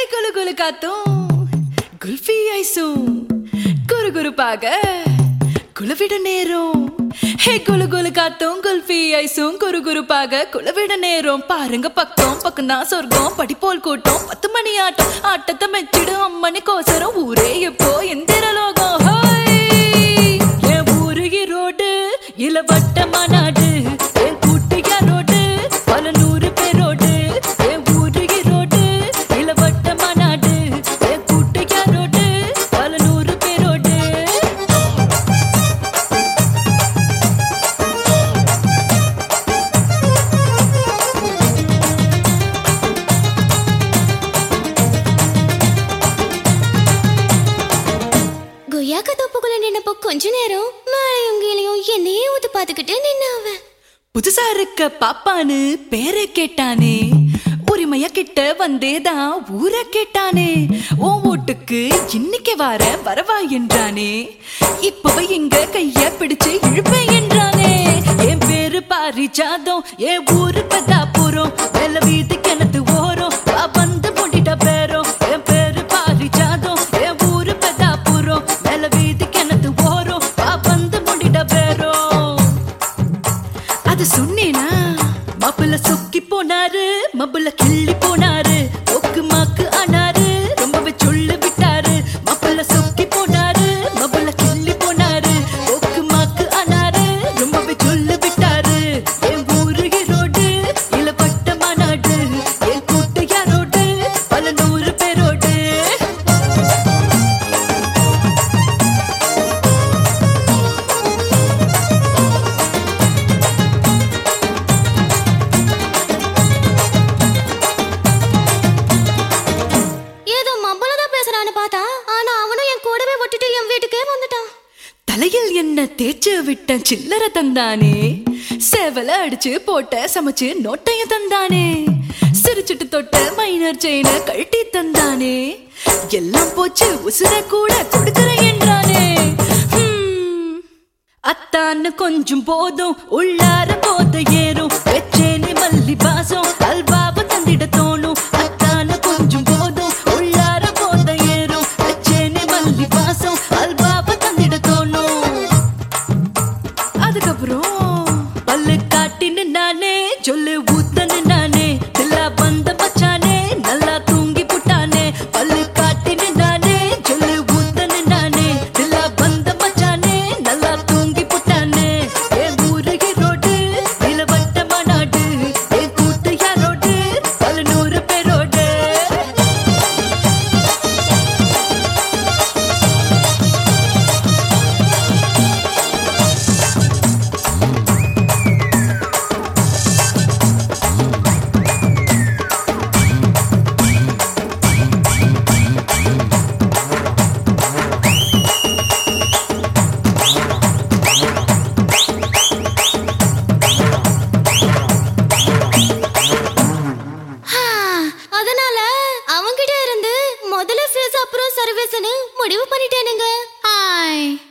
குலு குலு காத்தும் குல்ஃபி ஐஸும் குரு குருப்பாக குலவிட நேரம் ஹே குலு குலு காத்தும் குல்ஃபி ஐஸும் குரு குருப்பாக குலவிட நேரம் பாருங்க பக்கம் பக்கம் தான் சொர்க்கம் படிப்போல் கூட்டம் பத்து மணி ஆட்டம் ஆட்டத்தை மெச்சிடும் அம்மனி கோசரம் ஊரே எப்போ எந்திர லோகம் ஹோய்! என் ஊரு ஈரோடு இளவட்டமா நாடு என் கூட்டியா ரோடு பல நூறு பேரோடு என் ஊரு ஈரோடு இளவட்டமா நாடு என் கூட்டியா ரோடு பல நூறு பேரோடு கொய்யாக்க தோப்புக்குள்ள நின்னப்போ கொஞ்ச நேரம் மழையும் கீழையும் என்னையே ஊத்து பாத்துக்கிட்டு நின்ன அவன் புதுசா இருக்க பாப்பான்னு பேரை கேட்டானே உரிமையா கிட்ட வந்தேதான் ஊரை கேட்டானே ஓ வீட்டுக்கு இன்னைக்கு வர வரவா என்றானே இப்பவே இங்க கைய பிடிச்சு இழுப்பேன் என்றானே என் பேரு பாரிஜாதம் என் ஊரு பெதாபுரம் வெள்ள வீதி கிணத்து ஓரம் வா வந்து முட்டிட்ட பேரும் என் பேரு பாரிஜாதம் என் ஊரு பெதாபுரம் வெள்ள வீதி கிணத்து ஓரம் வா வந்து முட்டிட்ட பேரும் அது சொன்னேனா மாப்பிள்ள சொக்கி போனாரு மப்புல கிள்ளி போனாரு ஒக்கு மாக்கு ஆனாரு ரொம்பவே சொல்லு விட்டாரு மாப்பிள்ள சொக்கி போனாரு மப்புல கிள்ளி போனாரு ஒக்கு மாக்கு ஆனாரு ரொம்பவே சொல்லு விட்டாரு என் ஊரு ஈரோடு இளப்பட்டமா நாடு என் கூட்டு யாரோடு பல நூறு பேரோடு ஏதோ மம்பளதான் பேசுறான்னு பார்த்தா ஆனா அவனும் என் கூடவே விட்டுட்டு என் வீட்டுக்கே வந்துட்டான் தலையில் என்ன தேய்ச்சு விட்ட சில்லற தந்தானே சேவல அடிச்சு போட்ட சமைச்சு நோட்டைய தந்தானே சிரிச்சிட்டு தொட்ட மைனர் செயின கழட்டி தந்தானே எல்லாம் போச்சு உசுர கூட கொடுக்கறேன் என்றானே ஹம். அத்தான்னு கொஞ்சம் போதும் உள்ளார போத ஏறும் வெச்சேனி மல்லி பாசம் அல்வாவை தந்திட தோணும் அத்தான்னு கொஞ்சம் போதும் உள்ளார போத ஏறும் வெச்சேனி மல்லி பாசம் அல்வாவை தந்திட தோணும் அதுக்கப்புறம் பல்லு காட்டின்னு நானே சொல்லு ஊத்தன்னு நானே தில்லா பந்த மச்சானே நல்லா தூங்கி புட்டானே பல்லு காட்டின்னு நானே சொல்லு ஊத்தன்னு நானே தில்லா பந்த மச்சானே நல்லா தூங்கி புட்டானே என் ஊரு ரோடு இளவட்டமா நாடு என் கூட்டு யாரோடு பல நூறு பேரோடு ஹா, அதனால அவன்கிட்ட இருந்து முதல்ல ஃபீஸ் அப்புறம் சர்வீஸ்னு முடிவு பண்ணிட்டேனுங்க ஹாய்